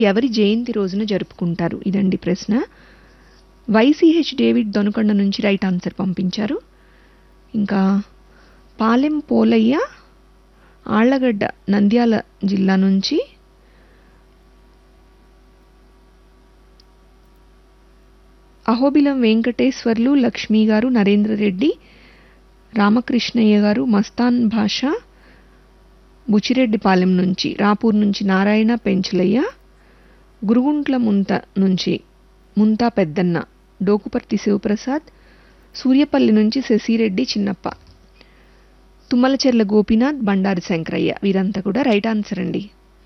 ఎవరి జయంతి రోజున జరుపుకుంటారు ఇదండి ప్రశ్న వైసీహెచ్ డేవిడ్ దొనకొండ నుంచి రైట్ ఆన్సర్ పంపించారు ఇంకా పాలెం పోలయ్య ఆళ్లగడ్డ నంద్యాల జిల్లా నుంచి అహోబిలం వెంకటేశ్వర్లు లక్ష్మి గారు నరేంద్ర రెడ్డి రామకృష్ణయ్య గారు మస్తాన్ భాష బుచిరెడ్డిపాలెం నుంచి రాపూర్ నుంచి నారాయణ పెంచులయ్య గురుగుంట్ల ముంత నుంచి ముంతా పెద్దన్న డోకుపర్తి శివప్రసాద్ సూర్యపల్లి నుంచి శశిరెడ్డి చిన్నప్ప తుమ్మలచెర్ల గోపీనాథ్ బండారి శంకరయ్య వీరంతా కూడా రైట్ ఆన్సర్ అండి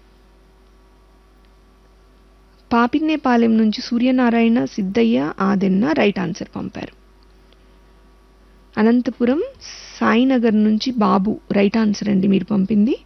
పాపిన్నేపాలెం నుంచి సూర్యనారాయణ సిద్ధయ్య ఆదెన్న రైట్ ఆన్సర్ పంపారు అనంతపురం సాయినగర్ నుంచి బాబు రైట్ ఆన్సర్ అండి మీరు పంపింది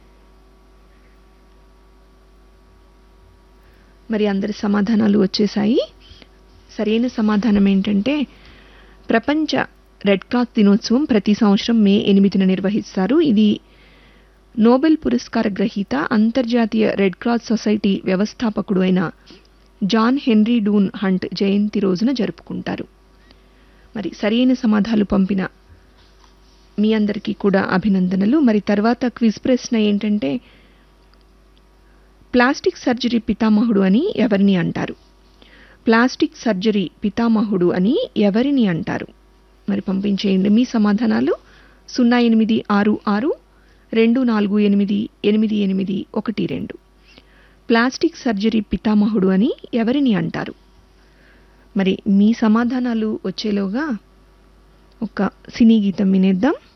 మరి అందరి సమాధానాలు వచ్చేసాయి సరైన సమాధానం ఏంటంటే ప్రపంచ రెడ్ క్రాస్ దినోత్సవం ప్రతి సంవత్సరం మే ఎనిమిదిన నిర్వహిస్తారు ఇది నోబెల్ పురస్కార గ్రహీత అంతర్జాతీయ రెడ్ క్రాస్ సొసైటీ వ్యవస్థాపకుడు అయిన జాన్ హెన్రీ డూన్ హంట్ జయంతి రోజున జరుపుకుంటారు మరి సరైన సమాధానాలు పంపిన మీ అందరికీ కూడా అభినందనలు మరి తర్వాత క్విజ్ ప్రశ్న ఏంటంటే ప్లాస్టిక్ సర్జరీ పితామహుడు అని ఎవరిని అంటారు ప్లాస్టిక్ సర్జరీ పితామహుడు అని ఎవరిని అంటారు మరి పంపించేయండి మీ సమాధానాలు సున్నా ఎనిమిది ఆరు ఆరు రెండు నాలుగు ఎనిమిది ఎనిమిది ఎనిమిది ఒకటి రెండు ప్లాస్టిక్ సర్జరీ పితామహుడు అని ఎవరిని అంటారు మరి మీ సమాధానాలు వచ్చేలోగా ఒక సినీ గీతం వినేద్దాం